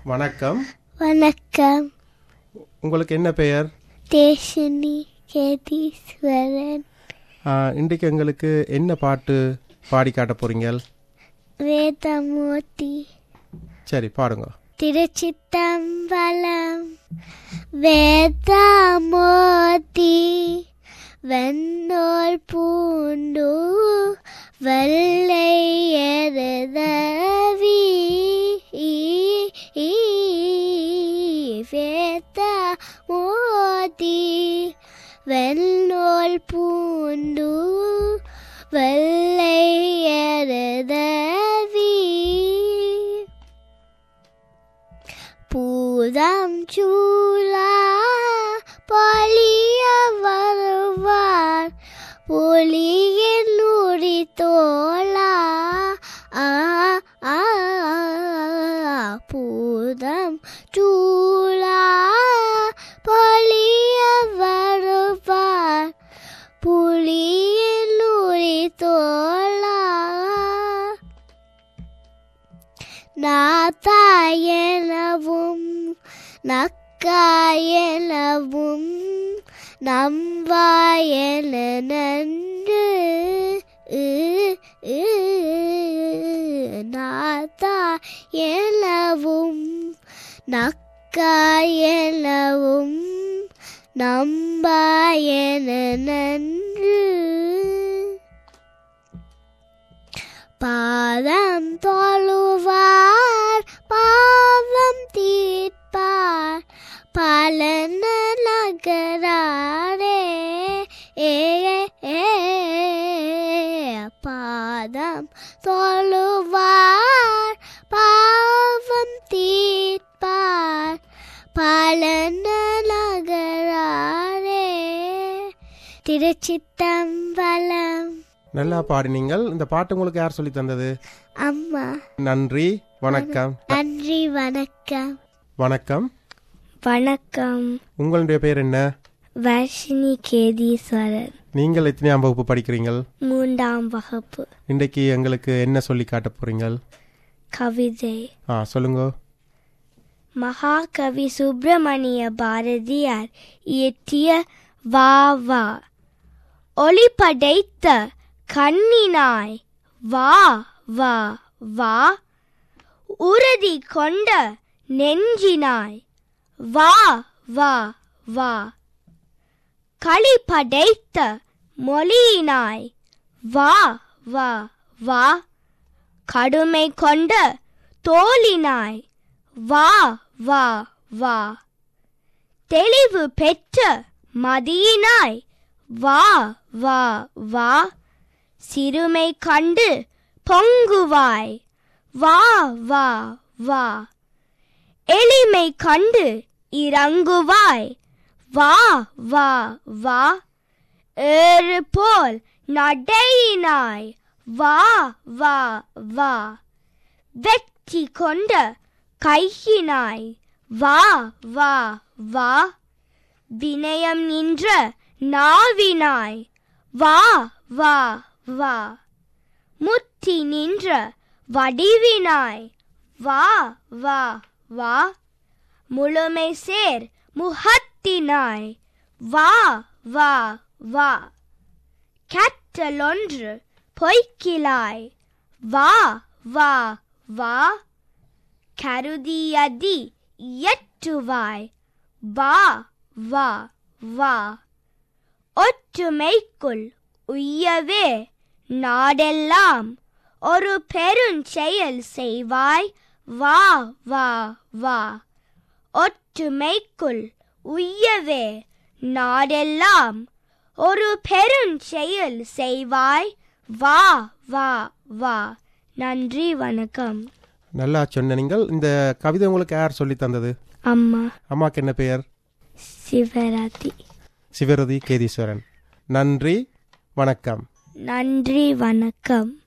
வணக்கம் வணக்கம் உங்களுக்கு என்ன பெயர் தேஷினி கேதீஸ்வரன் ஆ, இன்றைக்கு எங்களுக்கு என்ன பாட்டு பாடி காட்ட போறீங்க வேதமூர்த்தி சரி பாடுங்க திருச்சித்தம்பலம் வேதமூர்த்தி வெண்ணோல் பூண்டு வெள்ளை எருதவி வேதமூர்த்தி வெண்ணோல் பூண்டு வெள்ளை எருதவி பூதம் சூழா பொலிய வருவார் புலியின் நூறி தோளா ஆ ஆ, ஆ, பூதம் சூழா பொலிய வருவார் புலியின் நூறி தோளா நாத்தாயனவும் நக்காயனவும் நம்வாயன நன்று நாத்தாயனவும் நக்காயனவும் நம்பாயன நன்று பாதம் தொழுவார் பாவம் தீர்ப்பார் பலன நகராரே ஏ ஏ, பாதம் தொழுவார் பாவம் தீர்ப்பார் பலன நகராரே திருச்சித்தம்பலம் நல்லா பாடினீங்கள் இந்த பாட்டு உங்களுக்கு யார் சொல்லி தந்தது அம்மா நன்றி வணக்கம் நன்றி வணக்கம் வணக்கம் வணக்கம் உங்களுடைய பெயர் என்ன வர்ஷினி கேதீஸ்வரன் நீங்கள் எத்தனையாம் வகுப்பு படிக்கிறீங்கள் மூன்றாம் வகுப்பு இன்றைக்கு எங்களுக்கு என்ன சொல்லி காட்ட போறீங்கள் கவிதை ஆ சொல்லுங்க மகாகவி சுப்பிரமணிய பாரதியார் இயற்றிய வா வா ஒளி படைத்த கண்ணினாய் வா வா வா உறுதி கொண்ட நெஞ்சினாய் வா வா வா களி படைத்த மொழியினாய் வா வா வா கடுமை கொண்ட தோலினாய் வா வா வா தெளிவு பெற்ற மதியினாய் வா வா வா சிறுமை கண்டு பொங்குவாய் வா வா வா எளிமை கண்டு இறங்குவாய் வா வா வா ஏறு போல் நடையினாய் வா வா வா வெற்றி கொண்ட கையினாய் வா வா வா வினயம் நின்ற நாவினாய் வா வா வா முத்தி நின்ற வடிவினாய் வா வா வா முழுமை சேர் முகத்தினாய் வா வா வா கற்றலொன்று பொய்க்கிலாய் வா வா வா கருதியதி இயற்றுவாய் வா வா வா ஒற்றுமைக்குள் உய்யவே நாடெல்லாம் ஒரு பெருஞ்செயல் செய்வாய் வா வா வா ஒற்றுமைக்குள் உய்யவே நாடெல்லாம் ஒரு பெருஞ்செயல் செய்வாய் வா வா வா நன்றி வணக்கம் நல்லா சொன்ன நீங்கள் இந்த கவிதை உங்களுக்கு யார் சொல்லி தந்தது அம்மா அம்மாக்கு என்ன பெயர் சிவராத்திரி சிவரதி கேதீஸ்வரன் நன்றி வணக்கம் நன்றி வணக்கம்